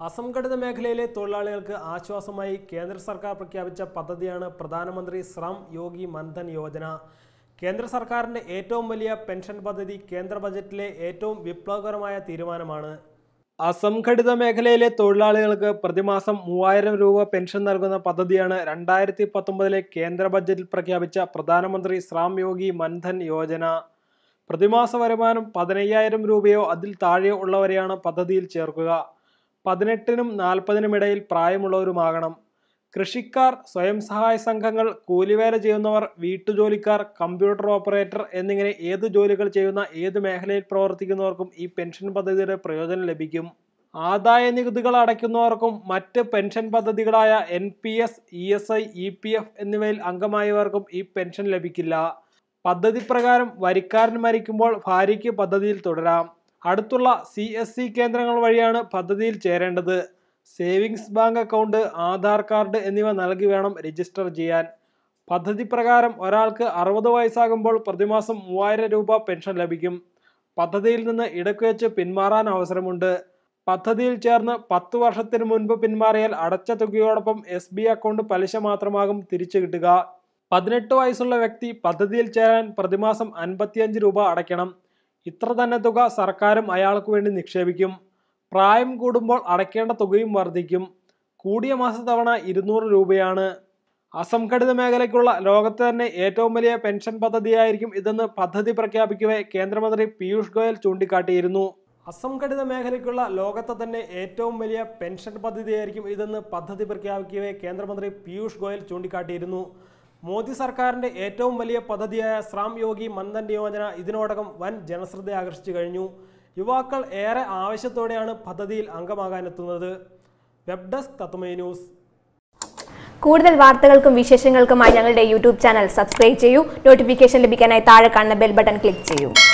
അസംഘടിത മേഖലയിലെ തൊഴിലാളികൾക്ക് ആശ്വാസമായി കേന്ദ്ര സർക്കാർ പ്രഖ്യാപിച്ച പദ്ധതിയാണ് പ്രധാനമന്ത്രി ശ്രം യോഗി മൻധൻ യോജന കേന്ദ്ര സർക്കാരിൻ്റെ ഏറ്റവും വലിയ പെൻഷൻ പദ്ധതി കേന്ദ്ര ബജറ്റിലെ ഏറ്റവും വിപ്ലവകരമായ തീരുമാനമാണ് അസംഘടിത മേഖലയിലെ തൊഴിലാളികൾക്ക് പ്രതിമാസം മൂവായിരം രൂപ പെൻഷൻ നൽകുന്ന പദ്ധതിയാണ് രണ്ടായിരത്തി പത്തൊമ്പതിലെ കേന്ദ്ര ബജറ്റിൽ പ്രഖ്യാപിച്ച പ്രധാനമന്ത്രി ശ്രം യോഗി മൻധൻ യോജന പ്രതിമാസ വരുമാനം പതിനയ്യായിരം രൂപയോ അതിൽ താഴെയോ ഉള്ളവരെയാണ് പദ്ധതിയിൽ ചേർക്കുക പതിനെട്ടിനും നാൽപ്പതിനും ഇടയിൽ പ്രായമുള്ളവരുമാകണം കൃഷിക്കാർ സ്വയം സഹായ സംഘങ്ങൾ കൂലിവേല ചെയ്യുന്നവർ വീട്ടുജോലിക്കാർ കമ്പ്യൂട്ടർ ഓപ്പറേറ്റർ എന്നിങ്ങനെ ഏത് ജോലികൾ ചെയ്യുന്ന ഏത് മേഖലയിൽ പ്രവർത്തിക്കുന്നവർക്കും ഈ പെൻഷൻ പദ്ധതിയുടെ പ്രയോജനം ലഭിക്കും ആദായ നികുതികൾ അടയ്ക്കുന്നവർക്കും മറ്റ് പെൻഷൻ പദ്ധതികളായ N P S E S I E P F എന്നിവയിൽ അംഗമായവർക്കും ഈ പെൻഷൻ ലഭിക്കില്ല പദ്ധതി പ്രകാരം വരിക്കാരൻ മരിക്കുമ്പോൾ ഭാര്യയ്ക്ക് പദ്ധതിയിൽ തുടരാം അടുത്തുള്ള സി എസ് സി കേന്ദ്രങ്ങൾ വഴിയാണ് പദ്ധതിയിൽ ചേരേണ്ടത് savings bank account Aadhaar card എന്നിവ നൽകി വേണം രജിസ്റ്റർ ചെയ്യാൻ പദ്ധതി പ്രകാരം ഒരാൾക്ക് അറുപത് വയസ്സാകുമ്പോൾ പ്രതിമാസം മൂവായിരം രൂപ പെൻഷൻ ലഭിക്കും പദ്ധതിയിൽ നിന്ന് ഇടയ്ക്ക് വെച്ച് പിന്മാറാൻ അവസരമുണ്ട് പദ്ധതിയിൽ ചേർന്ന് പത്ത് വർഷത്തിന് മുൻപ് പിന്മാറിയാൽ അടച്ച തുകയോടൊപ്പം എസ് ബി അക്കൗണ്ട് പലിശ മാത്രമാകും തിരിച്ചു കിട്ടുക പതിനെട്ട് വയസ്സുള്ള വ്യക്തി പദ്ധതിയിൽ ചേരാൻ പ്രതിമാസം അൻപത്തിയഞ്ച് രൂപ അടയ്ക്കണം ഇത്ര തന്നെ തുക സർക്കാരും അയാൾക്ക് വേണ്ടി നിക്ഷേപിക്കും പ്രായം കൂടുമ്പോൾ അടയ്ക്കേണ്ട തുകയും വർദ്ധിക്കും കൂടിയ മാസത്തവണ ഇരുന്നൂറ് രൂപയാണ് അസംഘടിത മേഖലയ്ക്കുള്ള ലോകത്തെ തന്നെ ഏറ്റവും വലിയ പെൻഷൻ പദ്ധതിയായിരിക്കും ഇതെന്ന് പദ്ധതി പ്രഖ്യാപിക്കവെ കേന്ദ്രമന്ത്രി പീയൂഷ് ഗോയൽ ചൂണ്ടിക്കാട്ടിയിരുന്നു അസംഘടിത മേഖലയ്ക്കുള്ള ലോകത്തെ തന്നെ ഏറ്റവും വലിയ പെൻഷൻ പദ്ധതിയായിരിക്കും ഇതെന്ന് പദ്ധതി പ്രഖ്യാപിക്കവെ കേന്ദ്രമന്ത്രി പീയൂഷ് ഗോയൽ ചൂണ്ടിക്കാട്ടിയിരുന്നു മോദി സർക്കാരിന്റെ ഏറ്റവും വലിയ പദ്ധതിയായ ശ്രാം യോഗി മൻധൻ യോജന ഇതിനോടകം വൻ ജനശ്രദ്ധ ആകർഷിച്ചു കഴിഞ്ഞു യുവാക്കൾ ഏറെ ആവശ്യത്തോടെയാണ് പദ്ധതിയിൽ അംഗമാകാനെത്തുന്നത് വെബ് ഡെസ്ക് തത്വമേ ന്യൂസ് കൂടുതൽ വാർത്തകൾക്കും വിശേഷങ്ങൾക്കുമായി ഞങ്ങളുടെ യൂട്യൂബ് ചാനൽ സബ്സ്ക്രൈബ് ചെയ്യൂ നോട്ടിഫിക്കേഷൻ ലഭിക്കാനായി താഴെ കാണുന്ന ബെൽ ബട്ടൺ ക്ലിക്ക് ചെയ്യൂ